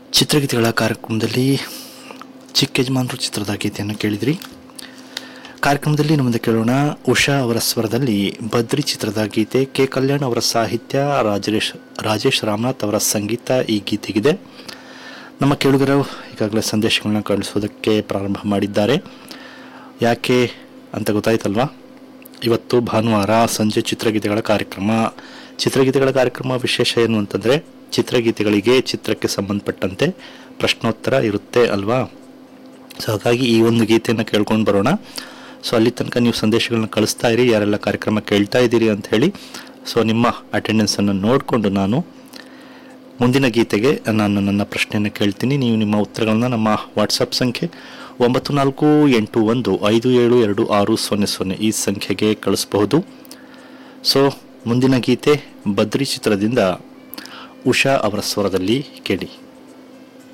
ಚಿತ್ರಗೀತೆಗಳ ಕಾರ್ಯಕ್ರಮದಲ್ಲಿ ಚಿಕ್ಕ ಯಜಮಾನರು ಚಿತ್ರದ ಗೀತೆಯನ್ನು ಕೇಳಿದ್ರಿ ಕಾರ್ಯಕ್ರಮದಲ್ಲಿ ನಮ್ಮದು ಕೇಳೋಣ ಉಷಾ ಅವರ ಸ್ವರದಲ್ಲಿ ಬದ್ರಿ ಚಿತ್ರದ ಗೀತೆ ಕೆ ಕಲ್ಯಾಣ್ ಅವರ ಸಾಹಿತ್ಯ ರಾಜೇಶ್ ರಾಜೇಶ್ ರಾಮನಾಥ್ ಅವರ ಸಂಗೀತ ಈ ಗೀತೆಗಿದೆ ನಮ್ಮ ಕೇಳುಗರು ಈಗಾಗಲೇ ಸಂದೇಶಗಳನ್ನ ಕಳಿಸೋದಕ್ಕೆ ಪ್ರಾರಂಭ ಮಾಡಿದ್ದಾರೆ ಯಾಕೆ ಅಂತ ಗೊತ್ತಾಯ್ತಲ್ವಾ ಇವತ್ತು ಭಾನುವಾರ ಸಂಜೆ ಚಿತ್ರಗೀತೆಗಳ ಕಾರ್ಯಕ್ರಮ ಚಿತ್ರಗೀತೆಗಳ ಕಾರ್ಯಕ್ರಮ ವಿಶೇಷ ಏನು ಅಂತಂದರೆ ಚಿತ್ರಗೀತೆಗಳಿಗೆ ಚಿತ್ರಕ್ಕೆ ಸಂಬಂಧಪಟ್ಟಂತೆ ಪ್ರಶ್ನೋತ್ತರ ಇರುತ್ತೆ ಅಲ್ವಾ ಸೊ ಹಾಗಾಗಿ ಈ ಒಂದು ಗೀತೆಯನ್ನು ಕೇಳ್ಕೊಂಡು ಬರೋಣ ಸೊ ಅಲ್ಲಿ ತನಕ ನೀವು ಸಂದೇಶಗಳನ್ನ ಕಳಿಸ್ತಾ ಇರಿ ಯಾರೆಲ್ಲ ಕಾರ್ಯಕ್ರಮ ಕೇಳ್ತಾ ಇದ್ದೀರಿ ಅಂತ ಹೇಳಿ ಸೊ ನಿಮ್ಮ ಅಟೆಂಡೆನ್ಸನ್ನು ನೋಡಿಕೊಂಡು ನಾನು ಮುಂದಿನ ಗೀತೆಗೆ ನಾನು ನನ್ನ ಪ್ರಶ್ನೆಯನ್ನು ಕೇಳ್ತೀನಿ ನೀವು ನಿಮ್ಮ ಉತ್ತರಗಳನ್ನ ನಮ್ಮ ವಾಟ್ಸಪ್ ಸಂಖ್ಯೆ ಒಂಬತ್ತು ನಾಲ್ಕು ಎಂಟು ಒಂದು ಐದು ಏಳು ಎರಡು ಆರು ಸೊನ್ನೆ ಸೊನ್ನೆ ಈ ಸಂಖ್ಯೆಗೆ ಕಳಿಸಬಹುದು ಸೊ ಮುಂದಿನ ಗೀತೆ ಬದ್ರಿ ಚಿತ್ರದಿಂದ ಉಷಾ ಅವರ ಸ್ವರದಲ್ಲಿ ಕೇಳಿ